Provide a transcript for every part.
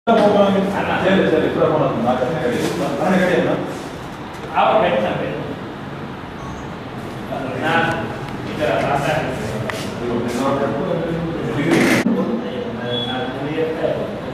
సరే సరే ఇప్పుడు ఫోన్ నాకు అన్న గడి అన్న ఆపు పెట్టినా పెట్టు. నా ఇక్కడ రాశాను. నాకు తెలియదు.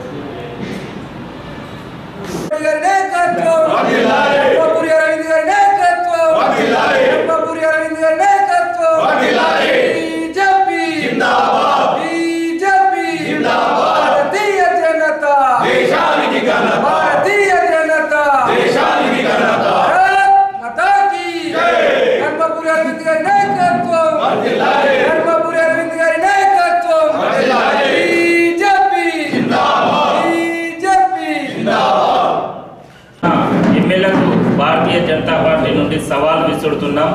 గారి నాయకత్వం వర్ధిల్లాలి. ఎంపపురి అరవింద్ గారి నాయకత్వం వర్ధిల్లాలి. ఎంపపురి అరవింద్ గారి నాయకత్వం వర్ధిల్లాలి. బీజేపీ జిందాబాద్. బీజేపీ జిందాబాద్. భారతీయ జనతా దేశానికి ఘనత భారతీయ జనతా దేశానికి ఘనత భారత్ మాతా కీ జై. ఎంపపురి అరవింద్ గారి నాయకత్వం వర్ధిల్లాలి. ఎంపపురి అరవింద్ గారి నాయకత్వం వర్ధిల్లాలి. బీజేపీ జిందాబాద్. బీజేపీ జిందాబాద్ ఎమ్మెల్యేలకు భారతీయ జనతా పార్టీ నుండి సవాల్ విసురుతున్నాం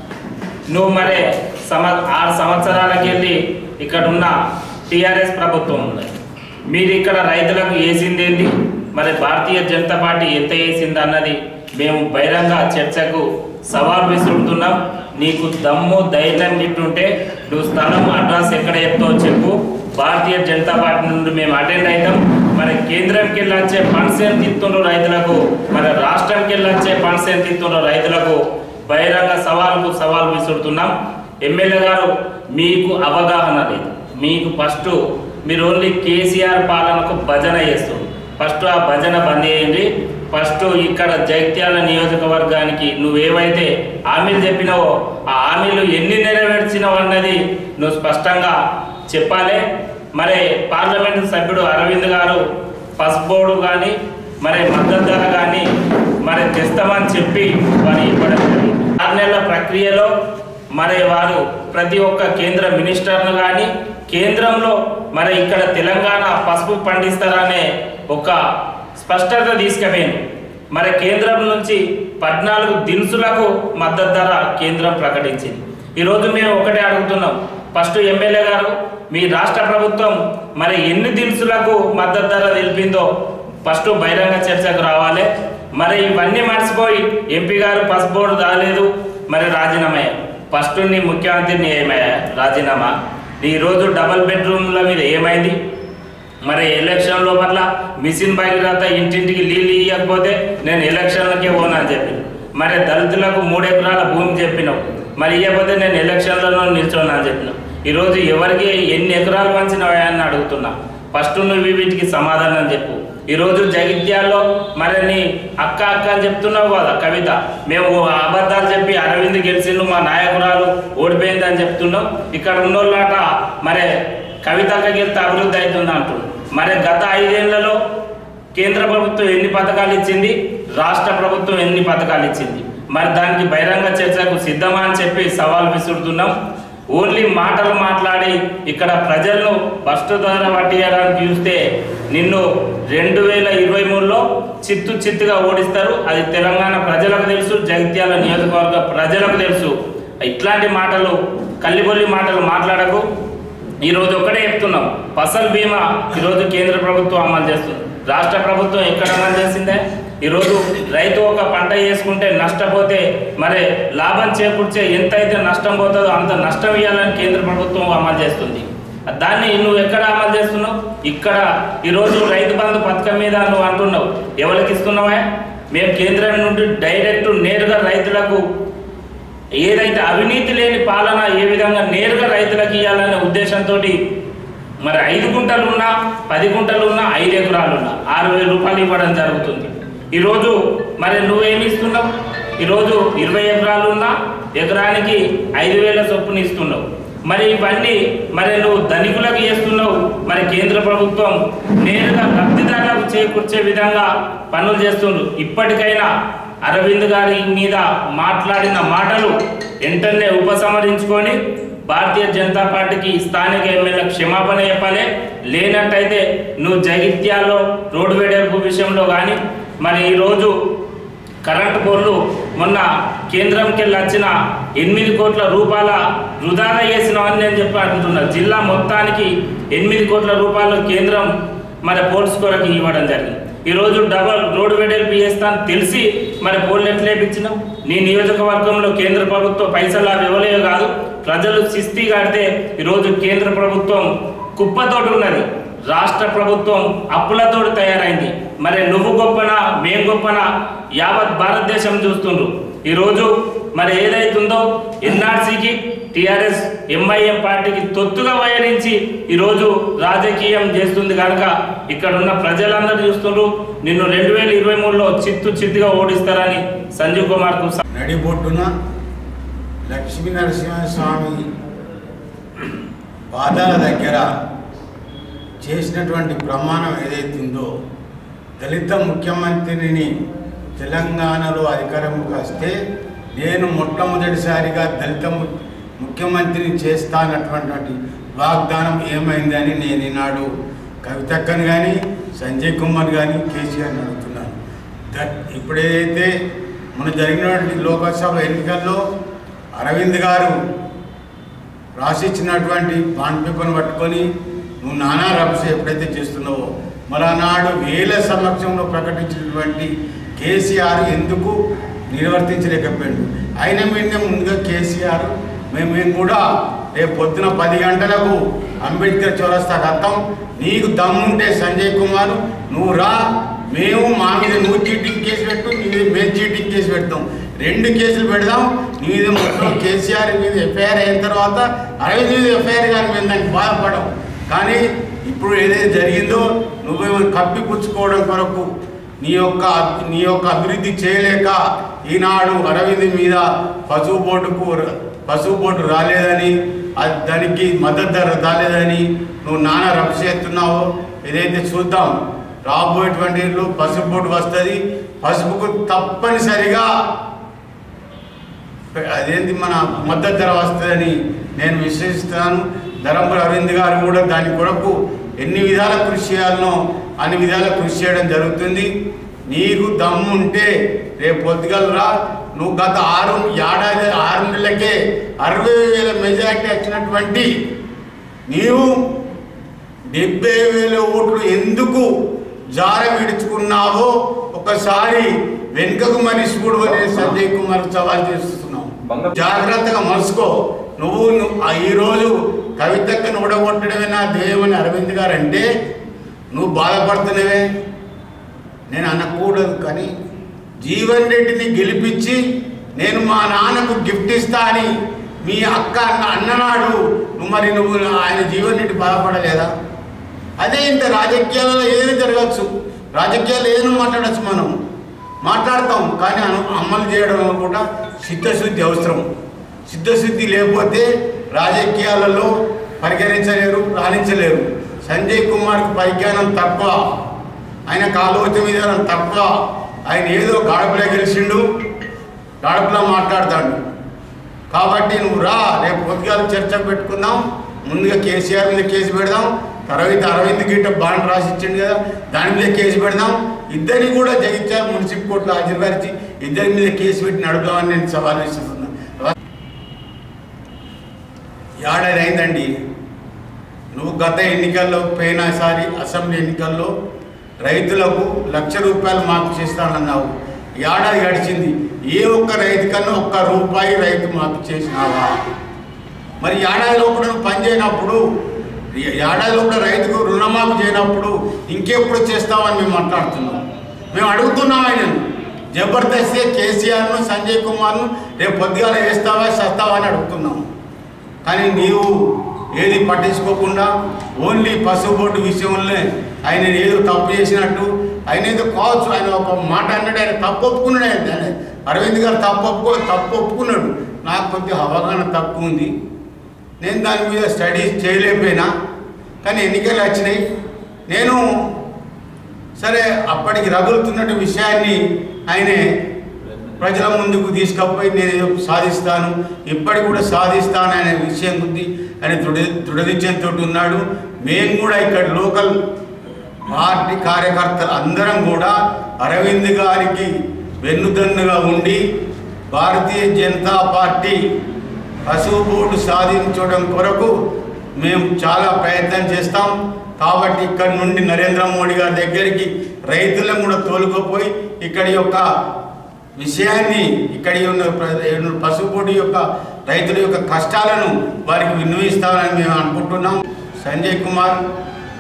నువ్వు మరి సమ ఆరు సంవత్సరాలకి వెళ్ళి ఇక్కడ ఉన్న టీఆర్ఎస్ ప్రభుత్వం ఉంది మీరు ఇక్కడ రైతులకు వేసిందేంటి మరి భారతీయ జనతా పార్టీ ఎంత వేసింది అన్నది మేము బహిరంగ చర్చకు సవాల్ విసురుతున్నాం నీకు దమ్ము ధైర్యం ఇట్టుంటే నువ్వు స్థలం అడ్రస్ ఎక్కడ చెప్తావో చెప్పు భారతీయ జనతా పార్టీ నుండి మేము అటెండ్ అవుతాం మరి కేంద్రంకి వెళ్ళి వచ్చే ఫండ్స్ ఎంత ఇస్తుండ్రు రైతులకు మరి రాష్ట్రంకి వెళ్ళి వచ్చే ఫండ్స్ ఎంత ఇస్తుండ్రు రైతులకు బహిరంగ సవాల్కు సవాల్ విసురుతున్నాం ఎమ్మెల్యే గారు మీకు అవగాహన లేదు మీకు ఫస్ట్ మీరు ఓన్లీ కేసీఆర్ పాలనకు భజన చేస్తారు ఫస్ట్ ఆ భజన బంద్ చేయండి ఫస్ట్ ఇక్కడ జైత్యాల నియోజకవర్గానికి నువ్వేవైతే హామీలు చెప్పినావో ఆ హామీలు ఎన్ని నెరవేర్చినావు అన్నది నువ్వు స్పష్టంగా చెప్పాలి మరి పార్లమెంటు సభ్యుడు అరవింద్ గారు పసుపోడు కానీ మరి మద్దతు ధర కానీ మరి తెస్తామని చెప్పి వారు ఇవ్వడం జరిగింది ఆరు నెలల ప్రక్రియలో మరి వారు ప్రతి ఒక్క కేంద్ర మినిస్టర్ను కానీ కేంద్రంలో మరి ఇక్కడ తెలంగాణ పసుపు పండిస్తారనే ఒక స్పష్టత తీసుకుపోయింది మరి కేంద్రం నుంచి పద్నాలుగు దినుసులకు మద్దతు ధర కేంద్రం ప్రకటించింది ఈరోజు మేము ఒకటే అడుగుతున్నాం ఫస్ట్ ఎమ్మెల్యే గారు మీ రాష్ట్ర ప్రభుత్వం మరి ఎన్ని దినుసులకు మద్దతు ధర తెలిపిందో ఫస్ట్ బహిరంగ చర్చకు రావాలి మరి ఇవన్నీ మర్చిపోయి ఎంపీ గారు పసుపు బోర్డు రాలేదు మరి రాజీనామా ఫస్ట్ నీ ముఖ్యమంత్రిని ఏమయ్యా రాజీనామా ఈరోజు డబల్ బెడ్రూమ్ల మీద ఏమైంది మరి ఎలక్షన్ లోపల మిషన్ భగీరథ ఇంటింటికి నీళ్ళు ఇవ్వకపోతే నేను ఎలక్షన్లకే పోనా అని చెప్పి మరి దళితులకు మూడు ఎకరాల భూమి చెప్పినావు మరి ఇవ్వకపోతే నేను ఎలక్షన్లలో నిల్చోనా అని చెప్పినావు ఈరోజు ఎవరికి ఎన్ని ఎకరాలు పంచినవా అని అడుగుతున్నా ఫస్ట్ నువ్వు వీటికి సమాధానం చెప్పు ఈరోజు జగిత్యాల్లో మరి నీ అక్క అక్క అని చెప్తున్నావు కదా కవిత మేము అబద్ధాలు చెప్పి అరవింద్ గెలిచిండు మా నాయకురాలు ఓడిపోయింది అని చెప్తున్నావు ఇక్కడ ఉన్నోళ్ళట మరి కవితక్క గెలితే అభివృద్ధి అవుతుంది అంటున్నాడు మరి గత ఐదేళ్లలో కేంద్ర ప్రభుత్వం ఎన్ని పథకాలు ఇచ్చింది రాష్ట్ర ప్రభుత్వం ఎన్ని పథకాలు ఇచ్చింది మరి దానికి బహిరంగ చర్చకు సిద్ధమా అని చెప్పి సవాల్ విసురుతున్నాం ఓన్లీ మాటలు మాట్లాడి ఇక్కడ ప్రజలను ఫస్ట్ ద్వారా పట్టియడానికి చూస్తే నిన్ను రెండు వేల ఇరవై మూడులో చిత్తు చిత్తుగా ఓడిస్తారు అది తెలంగాణ ప్రజలకు తెలుసు జగిత్యాల నియోజకవర్గ ప్రజలకు తెలుసు ఇట్లాంటి మాటలు కల్లిబొల్లి మాటలు మాట్లాడకు ఈరోజు ఒకటే చెప్తున్నాం ఫసల్ బీమా ఈరోజు కేంద్ర ప్రభుత్వం అమలు చేస్తుంది రాష్ట్ర ప్రభుత్వం ఎక్కడ అమలు చేసిందే ఈరోజు రైతు ఒక పంట వేసుకుంటే నష్టపోతే మరి లాభం చేకూర్చే ఎంత అయితే నష్టం పోతుందో అంత నష్టం ఇవ్వాలని కేంద్ర ప్రభుత్వం అమలు చేస్తుంది దాన్ని నువ్వు ఎక్కడ అమలు చేస్తున్నావు ఇక్కడ ఈరోజు రైతు బంధు పథకం మీద నువ్వు అంటున్నావు ఎవరికి ఇస్తున్నావా మేము కేంద్రం నుండి డైరెక్ట్ నేరుగా రైతులకు ఏదైతే అవినీతి లేని పాలన ఏ విధంగా నేరుగా రైతులకు ఇవ్వాలనే ఉద్దేశంతో మరి ఐదు గుంటలు ఉన్నా పది గుంటలు ఉన్నా ఐదు ఎకరాలు ఉన్నా ఆరు వేల రూపాయలు ఇవ్వడం జరుగుతుంది ఈరోజు మరి నువ్వేమి ఇస్తున్నావు ఈరోజు ఇరవై ఎకరాలు ఉన్నా ఎకరానికి ఐదు వేల చొప్పున ఇస్తున్నావు మరి ఇవన్నీ మరి నువ్వు ధనికులకు చేస్తున్నావు మరి కేంద్ర ప్రభుత్వం నేరుగా లబ్ధిదారులకు చేకూర్చే విధంగా పనులు చేస్తుండ్రు ఇప్పటికైనా అరవింద్ గారి మీద మాట్లాడిన మాటలు వెంటనే ఉపసంహరించుకొని భారతీయ జనతా పార్టీకి స్థానిక ఎమ్మెల్యే క్షమాపణ చెప్పాలి లేనట్టయితే నువ్వు జగిత్యాల్లో రోడ్డు వెడల్పు విషయంలో కానీ మరి ఈరోజు కరెంటు బోర్లు మొన్న కేంద్రంకి వెళ్ళి వచ్చిన ఎనిమిది కోట్ల రూపాయల వృధాగా చేసినవని నేను చెప్పి అంటున్నా జిల్లా మొత్తానికి ఎనిమిది కోట్ల రూపాయలు కేంద్రం మరి పోల్స్ కొరకు ఇవ్వడం జరిగింది ఈరోజు డబల్ రోడ్డు వెడల్పు చేస్తాను తెలిసి మరి పోల్ ఎట్లా వేయించినావు నీ నియోజకవర్గంలో కేంద్ర ప్రభుత్వం పైసలు అవి ఇవ్వలేవు కాదు ప్రజలు శిస్తి కడితే ఈరోజు కేంద్ర ప్రభుత్వం కుప్పతోటి ఉన్నది రాష్ట్ర ప్రభుత్వం అప్పులతో తయారైంది మరి నువ్వు గొప్పనా మేం గొప్పనా యావత్ భారతదేశం చూస్తుండ్రు ఈరోజు మరి ఏదైతుందో ఎన్ఆర్సీకి టిఆర్ఎస్ ఎంఐఎం పార్టీకి తొత్తుగా వయరించి ఈరోజు రాజకీయం చేస్తుంది కనుక ఇక్కడ ఉన్న ప్రజలందరూ చూస్తుండ్రు నిన్ను రెండు వేల ఇరవై మూడులో చిత్తు చిత్తుగా ఓడిస్తారని సంజీవ్ కుమార్కు నడిబొడ్డున లక్ష్మీ నరసింహస్వామి పాదాల దగ్గర చేసినటువంటి ప్రమాణం ఏదైతుందో దళిత ముఖ్యమంత్రిని తెలంగాణలో అధికారంలోకి వస్తే నేను మొట్టమొదటిసారిగా దళిత ము- ముఖ్యమంత్రిని చేస్తానటువంటి వాగ్దానం ఏమైందని నేను ఈనాడు కవితక్కని కానీ సంజయ్ కుమార్ కానీ కేసీఆర్ని అడుగుతున్నాను దట్ ఇప్పుడేదైతే మన జరిగినటువంటి లోకసభ ఎన్నికల్లో అరవింద్ గారు రాసిచ్చినటువంటి బాండ్ పేపర్ను పట్టుకొని నువ్వు నానా రబ్స్ ఎప్పుడైతే చేస్తున్నావో మరానాడు వేల సమక్షంలో ప్రకటించినటువంటి కేసీఆర్ ఎందుకు నిర్వర్తించలేకపోయాడు ఆయన మీద ముందుగా కేసీఆర్ మేము మేము కూడా రేపు పొద్దున పది గంటలకు అంబేద్కర్ చౌరస్తాకు వస్తాం నీకు దమ్ముంటే సంజయ్ కుమార్ నువ్వు రా మేము మా మీద నువ్వు చీటింగ్ కేసు పెట్టు నీ మీద మేము చీటింగ్ కేసు పెడతాం రెండు కేసులు పెడదాం నీ మీద మొత్తం కేసీఆర్ మీద ఎఫ్ఐఆర్ అయిన తర్వాత అరవింద్ మీద ఎఫ్ఐఆర్ కానీ మేము దానికి బాధపడం కానీ ఇప్పుడు ఏదైతే జరిగిందో నువ్వు కప్పిపుచ్చుకోవడం కొరకు నీ యొక్క నీ యొక్క అభివృద్ధి చేయలేక ఈనాడు అరవింద్ మీద పశువు బోర్డుకు పశువు బోర్డు రాలేదని అది దానికి మద్దతు ధర రాలేదని నువ్వు నానా రక్ష చేస్తున్నావో ఏదైతే చూద్దాం రాబోయేటువంటి ఏళ్ళు పసుపు బోర్డు వస్తుంది పసుపుకు తప్పనిసరిగా అదేంటి మన మద్దతు ధర వస్తుందని నేను విశ్వసిస్తున్నాను ధరంపుర అరవింద్ గారు కూడా దాని కొరకు ఎన్ని విధాల కృషి చేయాలనో అన్ని విధాల కృషి చేయడం జరుగుతుంది నీకు దమ్ము ఉంటే రేపు పొద్దుగలరా నువ్వు గత ఆరు ఏడాది ఆరు నెలలకే అరవై వేల మెజార్టీ వచ్చినటువంటి నీవు డెబ్బై వేల ఓట్లు ఎందుకు జార విడుచుకున్నావో ఒకసారి వెనుకకు మరి చూడు అనే సంజయ్ కుమార్ సవాల్ చేస్తున్నావు బంగారు- జాగ్రత్తగా మలుసుకో నువ్వు నువ్వు ఆ ఈరోజు కవితక్కను ఓడగొట్టడమే నా ధ్యేయమని అరవింద్ గారు అంటే నువ్వు బాధపడుతున్నవే నేను అనకూడదు కానీ జీవన్ రెడ్డిని గెలిపించి నేను మా నాన్నకు గిఫ్ట్ ఇస్తా అని మీ అక్క అన్న అన్ననాడు నువ్వు మరి నువ్వు ఆయన జీవన్ రెడ్డి బాధపడలేదా అదే ఇంత రాజకీయాలలో ఏదైనా జరగచ్చు రాజకీయాలు ఏదైనా మాట్లాడచ్చు మనం మాట్లాడతాం కానీ అను- అమలు చేయడం కూడా చిత్తశుద్ధి అవసరం చిత్తశుద్ధి లేకపోతే రాజకీయాలలో పరిగణించలేరు రాణించలేరు సంజయ్ కుమార్కు పరిజ్ఞానం తక్కువ ఆయనకు ఆలోచన విధానం తక్కువ ఆయన ఏదో గాడపలే గెలిచిండు గాడపలా మాట్లాడతాడు కాబట్టి నువ్వు రా రేపు పొద్దుగాల చర్చ పెట్టుకుందాం ముందుగా కేసీఆర్ మీద కేసు పెడదాం తర్వాత అరవింద్ గిట్ట బాండ్ రాసి ఇచ్చిండు కదా దాని మీద కేసు పెడదాం ఇద్దరిని కూడా జగిత్యాల మున్సిపల్ కోర్టులో హాజరుపరిచి ఇద్దరి మీద కేసు పెట్టి నడుపుదామని నేను సవాల్ విస్తున్నాను ఏడాది అయిందండి నువ్వు గత ఎన్నికల్లో పోయినసారి అసెంబ్లీ ఎన్నికల్లో రైతులకు లక్ష రూపాయలు మాకు చేస్తానన్నావు ఏడాది గడిచింది ఏ ఒక్క రైతు కన్నా ఒక్క రూపాయి రైతు మాకు చేసినావా మరి ఏడాది లోపల నువ్వు పని చేయనప్పుడు ఏ- ఏడాది లోపల రైతుకు రుణమాఫీ చేయనప్పుడు ఇంకెప్పుడు చేస్తావని మేము మాట్లాడుతున్నాం మేము అడుగుతున్నాం ఆయనను జబర్దస్తే కేసీఆర్ను సంజయ్ కుమార్ను రేపు పొద్దుగాల వేస్తావా చేస్తావా అని అడుగుతున్నాం కానీ నీవు ఏది పట్టించుకోకుండా ఓన్లీ పసుపు బోర్డు విషయంలో ఆయన ఏదో తప్పు చేసినట్టు ఆయన ఏదో కావచ్చు ఆయన ఒక మాట అన్నాడు ఆయన తప్పు ఒప్పుకున్నాడు ఆయన ఆయన అరవింద్ గారు తప్పు ఒప్పుకో తప్పు ఒప్పుకున్నాడు నాకు కొద్దిగా అవగాహన తక్కువ ఉంది నేను దాని మీద స్టడీస్ చేయలేకపోయినా కానీ ఎన్నికలు వచ్చినాయి నేను సరే అప్పటికి రగులుతున్నట్టు విషయాన్ని ఆయనే ప్రజల ముందుకు తీసుకపోయి నేను ఏదో సాధిస్తాను ఇప్పటికి కూడా సాధిస్తాను అనే విషయం ఉంది అని దృఢ దృఢనిశ్చయంతో ఉన్నాడు మేము కూడా ఇక్కడ లోకల్ పార్టీ కార్యకర్తలు అందరం కూడా అరవింద్ గారికి వెన్నుదన్నుగా ఉండి భారతీయ జనతా పార్టీ పశువు బోర్డు సాధించడం కొరకు మేము చాలా ప్రయత్నం చేస్తాం కాబట్టి ఇక్కడ నుండి నరేంద్ర మోడీ గారి దగ్గరికి రైతులను కూడా తోలుకుపోయి ఇక్కడి యొక్క విషయాన్ని ఇక్కడ ఉన్న ప్ర- పశువు బోర్డు యొక్క రైతుల యొక్క కష్టాలను వారికి విన్నవిస్తామని మేము అనుకుంటున్నాం సంజయ్ కుమార్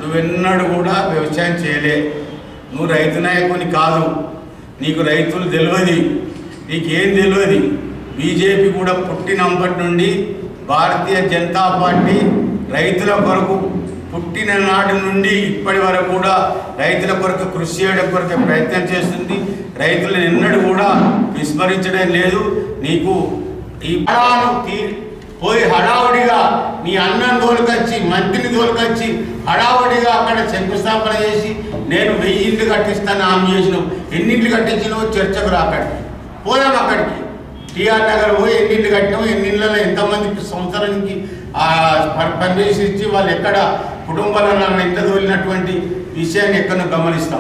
నువ్వెన్నడూ కూడా వ్యవసాయం చేయలే నువ్వు రైతు నాయకుని కాదు నీకు రైతులు తెలియదు నీకేం తెలియదు బీజేపీ కూడా పుట్టినప్పటి నుండి భారతీయ జనతా పార్టీ రైతుల కొరకు పుట్టిన నాటి నుండి ఇప్పటి వరకు కూడా రైతుల కొరకు కృషి చేయడం కొరకు ప్రయత్నం చేస్తుంది రైతులను ఎన్నడూ కూడా విస్మరించడం లేదు నీకు ఈ పడాను తీ పోయి హడావుడిగా నీ అన్నం తోలుకొచ్చి మంత్రిని తోలుకొచ్చి హడావుడిగా అక్కడ శంకుస్థాపన చేసి నేను వెయ్యి ఇండ్లు కట్టిస్తాను హామీ చేసినావు ఎన్ని ఇండ్లు కట్టించినావు చర్చకు రా అక్కడికి పోదాం అక్కడికి టీఆర్ నగర్ పోయి ఎన్ని ఇండ్లు కట్టినావు ఎన్ని ఇళ్ళలో ఎంతమందికి సంవత్సరానికి ఆ పర్- పర్మిషన్ ఇచ్చి వాళ్ళు ఎక్కడ కుటుంబాలలో ఎంత తోలినటువంటి విషయాన్ని ఎక్కడ గమనిస్తాం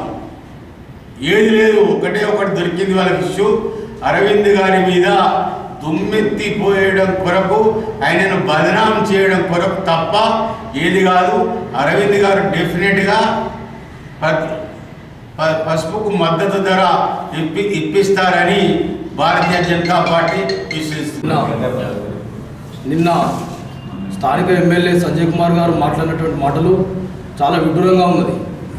ఏది లేదు ఒకటే ఒకటి దొరికింది వాళ్ళ ఇష్యూ అరవింద్ గారి మీద దుమ్మెత్తి పోయడం కొరకు ఆయనను బదనాం చేయడం కొరకు తప్ప ఏది కాదు అరవింద్ గారు డెఫినెట్గా ప- ప- పసుపుకు మద్దతు ధర ఇప్పి ఇప్పిస్తారని భారతీయ జనతా పార్టీ విశ్వసిస్తుంది నిన్న నిన్న స్థానిక ఎమ్మెల్యే సంజయ్ కుమార్ గారు మాట్లాడినటువంటి మాటలు చాలా విడ్డూరంగా ఉన్నది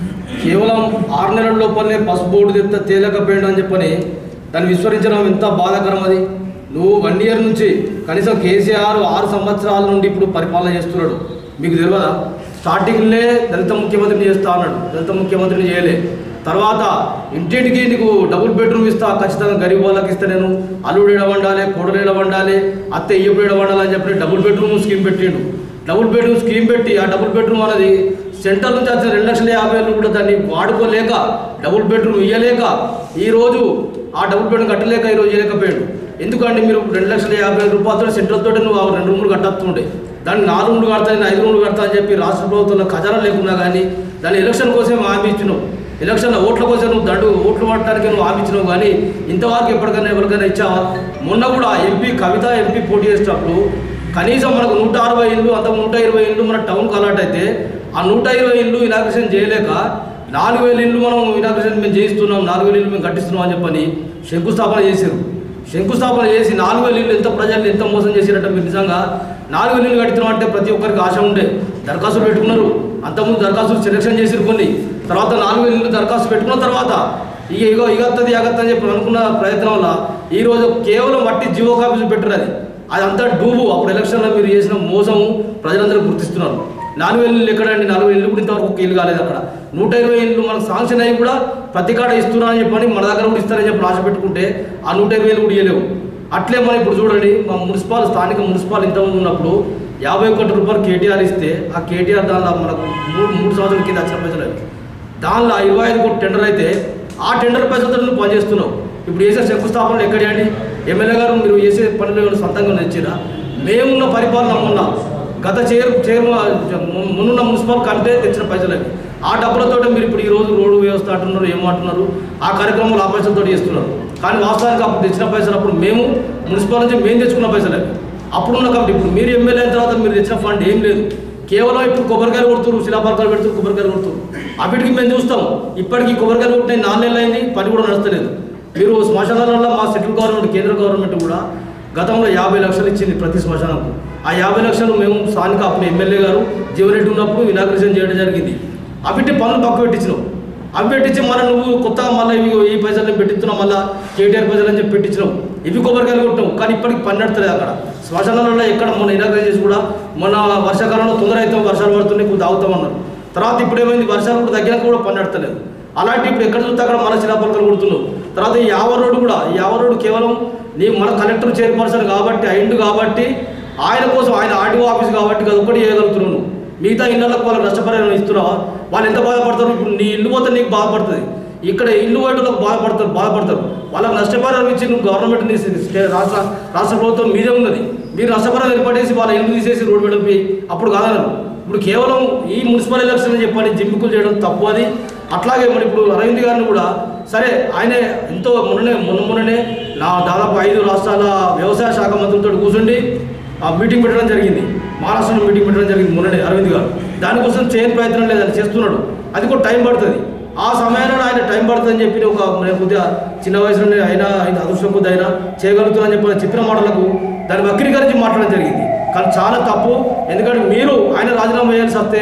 కేవలం ఆరు నెలల లోపలనే పసుపు బోర్డు తెత్త తేలకపోయాడు అని చెప్పని దాన్ని విస్మరించడం ఎంత బాధాకరం అది నువ్వు వన్ ఇయర్ నుంచి కనీసం కేసీఆర్ ఆరు సంవత్సరాల నుండి ఇప్పుడు పరిపాలన చేస్తున్నాడు మీకు తెలియదా స్టార్టింగ్లే దళిత ముఖ్యమంత్రిని చేస్తా అన్నాడు దళిత ముఖ్యమంత్రిని చేయలే తర్వాత ఇంటింటికి నీకు డబుల్ బెడ్రూమ్ ఇస్తా ఖచ్చితంగా గరీబ్ వాళ్ళకి ఇస్తా నేను అల్లుడు ఇడ వండాలి కోడలు ఇడ వండాలి అత్త ఇయ్యప్పుడు ఇడ వండాలి అని చెప్పి డబుల్ బెడ్రూమ్ స్కీమ్ పెట్టిండు డబుల్ బెడ్రూమ్ స్కీమ్ పెట్టి ఆ డబుల్ బెడ్రూమ్ అనేది సెంటర్ నుంచి వచ్చిన రెండు లక్షల యాభై వేలు కూడా దాన్ని వాడుకోలేక డబుల్ బెడ్రూమ్ ఇయ్యలేక ఈ రోజు ఆ డబుల్ బెడ్రూమ్ కట్టలేక ఈరోజు ఇవ్వలేకపోయాడు ఎందుకంటే మీరు రెండు లక్షల యాభై వేల రూపాయలతో సెంట్రల్ తోటి నువ్వు ఆ రెండు రూములు కట్టస్తుండే దాన్ని నాలుగు రూములు కడతా ఐదు రూములు కడతా అని చెప్పి రాష్ట్ర ప్రభుత్వంలో ఖజానా లేకున్నా కానీ దాన్ని ఎలక్షన్ కోసం హామీ ఇచ్చినావు ఎలక్షన్లో ఓట్ల కోసం నువ్వు దండు ఓట్లు పడటానికి నువ్వు హామీ ఇచ్చినావు కానీ ఇంతవరకు ఎప్పటికైనా ఎవరికైనా ఇచ్చావా మొన్న కూడా ఎంపీ కవిత ఎంపీ పోటీ చేసేటప్పుడు కనీసం మనకు నూట అరవై ఇల్లు అంత నూట ఇరవై ఇల్లు మన టౌన్కి అలాట్ అయితే ఆ నూట ఇరవై ఇల్లు ఇనాగ్రేషన్ చేయలేక నాలుగు వేల ఇల్లు మనం ఇనాగ్రేషన్ మేము చేయిస్తున్నాం నాలుగు వేల ఇల్లు మేము కట్టిస్తున్నాం అని చెప్పని శంకుస్థాపన చేశారు శంకుస్థాపన చేసి నాలుగు వేల ఇల్లు ఎంత ప్రజల్ని ఎంత మోసం చేసినట్టు మీరు నిజంగా నాలుగు వేల ఇల్లు కట్టినాం అంటే ప్రతి ఒక్కరికి ఆశ ఉండే దరఖాస్తులు పెట్టుకున్నారు అంతకుముందు దరఖాస్తులు సెలెక్షన్ చేసిరు కొన్ని తర్వాత నాలుగు వేల ఇల్లు దరఖాస్తు పెట్టుకున్న తర్వాత ఇక ఇగో ఇగత్తది అగత్త అని చెప్పి అనుకున్న ప్రయత్నం వల్ల ఈ రోజు కేవలం వట్టి జియో కాపీలు పెట్టరు అది అదంతా డూబు అప్పుడు ఎలక్షన్లో మీరు చేసిన మోసం ప్రజలందరూ గుర్తిస్తున్నారు నాలుగు వేల ఇల్లు ఎక్కడండి నాలుగు వేల ఇల్లు కూడా ఇంతవరకు ఒక్క ఇల్లు కాలేదు అక్కడ నూట ఇరవై ఇల్లు మనకు శాంక్షన్ అయ్యి కూడా ప్రతి కాడ ఇస్తున్నా అని చెప్పని మన దగ్గర కూడా ఇస్తారని చెప్పి ఆశ పెట్టుకుంటే ఆ నూట ఇరవై వేలు కూడా ఇవ్వలేవు అట్లే మనం ఇప్పుడు చూడండి మా మున్సిపాల్ స్థానిక మున్సిపాల్ ఇంతకుముందు ఉన్నప్పుడు యాభై ఒకటి రూపాయలు కేటీఆర్ ఇస్తే ఆ కేటీఆర్ దానిలో మనకు మూడు మూడు సంవత్సరాల కింద వచ్చిన పైసలు అవి దానిలో ఇరవై ఐదు కోటి టెండర్ అయితే ఆ టెండర్ పైసలతో నువ్వు పనిచేస్తున్నావు ఇప్పుడు చేసే శంకుస్థాపనలు ఎక్కడేయండి ఎమ్మెల్యే గారు మీరు చేసే పనులు ఏమైనా సొంతంగా నచ్చిరా మేమున్న పరిపాలన మొన్న గత చైర్ చైర్ మున్నున్న మున్సిపల్ కంటే తెచ్చిన పైసలు అవి ఆ డబ్బులతో మీరు ఇప్పుడు ఈ రోజు రోడ్డు వ్యవస్థ అంటున్నారు ఏమంటున్నారు ఆ కార్యక్రమాలు ఆ పైసలతో చేస్తున్నారు కానీ వాస్తవానికి అప్పుడు తెచ్చిన పైసలు అప్పుడు మేము మున్సిపల్ నుంచి మేము తెచ్చుకున్న పైసలు అవి అప్పుడున్న కాబట్టి ఇప్పుడు మీరు ఎమ్మెల్యే అయిన తర్వాత మీరు తెచ్చిన ఫండ్ ఏం లేదు కేవలం ఇప్పుడు కొబ్బరికాయలు కొడుతున్నారు శిలాపాలకాలు పెడుతున్నారు కొబ్బరికాయలు కొడుతున్నారు అప్పటికి మేము చూస్తాం ఇప్పటికీ కొబ్బరికాయలు కొట్టిన నాలుగు నెలలు అయింది పని కూడా నడుస్తలేదు మీరు శ్మశానాలలో మా సెంట్రల్ గవర్నమెంట్ కేంద్ర గవర్నమెంట్ కూడా గతంలో యాభై లక్షలు ఇచ్చింది ప్రతి శ్మశానంకు ఆ యాభై లక్షలు మేము స్థానిక అప్పుడు ఎమ్మెల్యే గారు జీవనరెడ్డి ఉన్నప్పుడు ఇనాగ్రేషన్ చేయడం జరిగింది అవిటి పనులు పక్క పెట్టించినావు అవి పెట్టించి మళ్ళీ నువ్వు కొత్తగా మళ్ళీ ఇవి ఈ పైసలు నేను పెట్టిస్తున్నావు మళ్ళీ కేటీఆర్ పైసలు అని చెప్పి పెట్టించినావు ఇవి కొబ్బరికాయలు కొట్టావు కానీ ఇప్పటికి పని నడుతుంది అక్కడ శ్మశానాలలో ఎక్కడ మొన్న ఇనాగ్రేషన్ చేసి కూడా మొన్న వర్షాకాలంలో తొందర అయితే వర్షాలు పడుతున్నాయి కొంచెం తాగుతామన్నారు తర్వాత ఇప్పుడు ఏమైంది వర్షాలు కూడా తగ్గినాక కూడా పని నడతలేదు అలాంటి ఇప్పుడు ఎక్కడ చూస్తే అక్కడ మన శిలాపలకలు కొడుతున్నావు తర్వాత ఈ యావ రోడ్డు కూడా ఈ యావ రోడ్డు కేవలం నీ మన కలెక్టర్ చైర్పర్సన్ కాబట్టి అయిండు కాబట్టి ఆయన కోసం ఆయన ఆర్టీఓ ఆఫీస్ కాబట్టి అది ఒకటి చేయగలుగుతున్నావు నువ్వు. మిగతా ఇళ్ళకి వాళ్ళకి నష్టపరిహారం ఇస్తున్నావా వాళ్ళు ఎంత బాధపడతారు ఇప్పుడు నీ ఇల్లు పోతే నీకు బాధపడుతుంది ఇక్కడ ఇల్లు పోయేటోళ్ళకి బాధపడతారు బాధపడతారు వాళ్ళకి నష్టపరిహారం ఇచ్చి నువ్వు గవర్నమెంట్ నీ స్టే- రాష్ట్ర రాష్ట్ర ప్రభుత్వం మీదే ఉన్నది మీరు నష్టపరిహారం ఏర్పడేసి వాళ్ళ ఇల్లు తీసేసి రోడ్డు వెళ్ళిపోయి అప్పుడు కాదన్నారు ఇప్పుడు కేవలం ఈ మున్సిపల్ ఎలక్షన్ అని చెప్పని జిమ్మికులు చేయడం తప్పు అది అట్లాగే మరి ఇప్పుడు అరవింద్ గారిని కూడా సరే ఆయనే ఎంతో మొన్ననే మొన్న మొన్ననే నా దాదాపు ఐదు రాష్ట్రాల వ్యవసాయ శాఖ మంత్రులతో కూర్చుండి ఆ మీటింగ్ పెట్టడం జరిగింది మహారాష్ట్రలో మీటింగ్ పెట్టడం జరిగింది మొన్ననే అరవింద్ గారు దానికోసం చేయని ప్రయత్నం లేదని చేస్తున్నాడు అది కూడా టైం పడుతుంది ఆ సమయంలో ఆయన టైం పడుతుందని చెప్పి ఒక నేను కొద్దిగా చిన్న వయసులోనే అయినా ఆయన అదృష్టం కొద్ది అయినా చేయగలుగుతున్నానని చెప్పి చెప్పిన మాటలకు దాన్ని వక్రీకరించి మాట్లాడడం జరిగింది కానీ చాలా తప్పు ఎందుకంటే మీరు ఆయన రాజీనామా చేయాల్సి వస్తే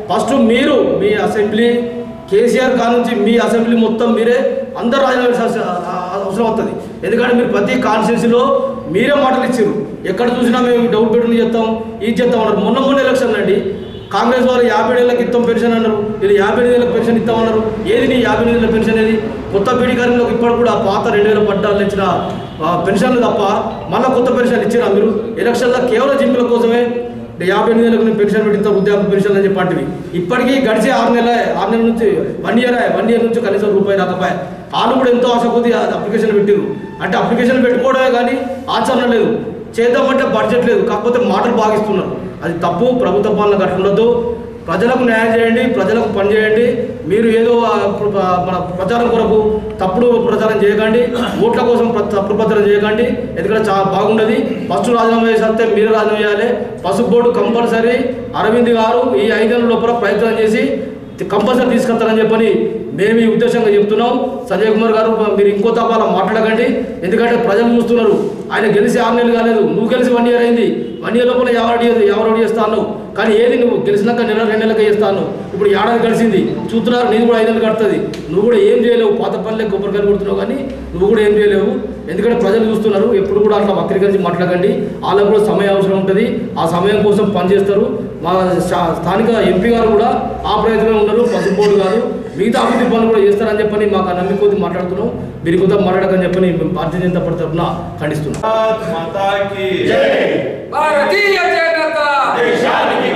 ఫస్ట్ మీరు మీ అసెంబ్లీ కేసీఆర్ కా నుంచి మీ అసెంబ్లీ మొత్తం మీరే అందరూ రాజీనామా చేయాల్సిన అవసరం వస్తుంది ఎందుకంటే మీరు ప్రతి కాన్స్టిట్యూన్సీలో మీరే మాటలు ఇచ్చారు ఎక్కడ చూసినా మేము డబుల్ బెడ్రూమ్ చేస్తాం ఇది చేస్తాం అన్నారు మొన్న మొన్న ఎలక్షన్ అండి కాంగ్రెస్ వారు యాభై ఏళ్ళకి ఇస్తాం పెన్షన్ అన్నారు వీళ్ళు యాభై ఎనిమిది ఏళ్ళకి పెన్షన్ ఇస్తామన్నారు ఏది నీ యాభై ఎనిమిది ఏళ్ళ పెన్షన్ ఏది కొత్త పీడి కార్యంలోకి ఇప్పుడు కూడా పాత రెండు వేల పద్నాలుగు ఇచ్చిన ఆ, పెన్షన్లు తప్ప మళ్ళీ కొత్త పెన్షన్ ఇచ్చినా మీరు ఎలక్షన్లో కేవలం జిమ్ల కోసమే యాభై ఎనిమిది ఏళ్ళకి నేను పెన్షన్ పెట్టిన వృద్ధాప్య పెన్షన్ అని చెప్పంటివి ఇప్పటికీ గడిచే ఆరు నెలల ఆరు నెలల నుంచి వన్ ఇయర్ వన్ ఇయర్ నుంచి కనీసం రూపాయి రాకపోయా వాళ్ళు కూడా ఎంతో ఆశ కొద్ది అప్లికేషన్ పెట్టిరు అంటే అప్లికేషన్ పెట్టుకోవడమే కానీ ఆచరణ లేదు చేద్దామంటే బడ్జెట్ లేదు కాకపోతే మాటలు బాగిస్తున్నారు అది తప్పు ప్రభుత్వ పాలన గట్ల ఉండొద్దు ప్రజలకు న్యాయం చేయండి ప్రజలకు పని చేయండి మీరు ఏదో ఆ, ప్ర- ప్ర- మన ప్రచారం కొరకు తప్పుడు ప్రచారం చేయకండి ఓట్ల కోసం ప్ర- తప్పుడు ప్రచారం చేయకండి ఎందుకంటే చాలా బాగుండదు ఫస్ట్ రాజీనామా చేస్తే మీరు రాజీనామా చేయాలి పసుపు బోర్డు కంపల్సరీ అరవింద్ గారు ఈ ఐదేళ్ళ లోపల ప్రయత్నం చేసి కంపల్సరీ తీసుకొస్తారని చెప్పని మేము ఈ ఉద్దేశంగా చెప్తున్నాం సంజయ్ కుమార్ గారు మీరు ఇంకో తపాల మాట్లాడకండి ఎందుకంటే ప్రజలు చూస్తున్నారు ఆయన గెలిచి ఆరు నెలలు కాలేదు నువ్వు గెలిచి వన్ ఇయర్ అయింది వన్ ఇయర్ లోపల ఎవరు ఎవరు చేస్తా అన్నావు కానీ ఏది నువ్వు గెలిచినాక నెల రెండు నెలలకి చేస్తాను ఇప్పుడు ఏడాది గడిచింది చూస్తున్నారు నీది కూడా ఐదు నెలలు కడుతుంది నువ్వు కూడా ఏం చేయలేవు పాత పనులే కొబ్బరికాయలు కొడుతున్నావు కానీ నువ్వు కూడా ఏం చేయలేవు ఎందుకంటే ప్రజలు చూస్తున్నారు ఎప్పుడు కూడా అట్లా వక్రీకరించి మాట్లాడకండి వాళ్ళకు కూడా సమయం అవసరం ఉంటుంది ఆ సమయం కోసం పనిచేస్తారు మా శా- స్థానిక ఎంపీ గారు కూడా ఆ ప్రయత్నంలో ఉన్నారు పసుపు బోర్డు గారు మిగతా అభివృద్ధి పనులు కూడా చేస్తారని చెప్పని మాకు ఆ నమ్మిక కొద్ది మాట్లాడుతున్నాం మీరు కొద్దిగా మాట్లాడకని చెప్పని మేము భారతీయ జనతా పార్టీ తరఫున ఖండిస్తున్నాం భారత్ మాతా కీ జై భారతీయ జనతా దేశానికి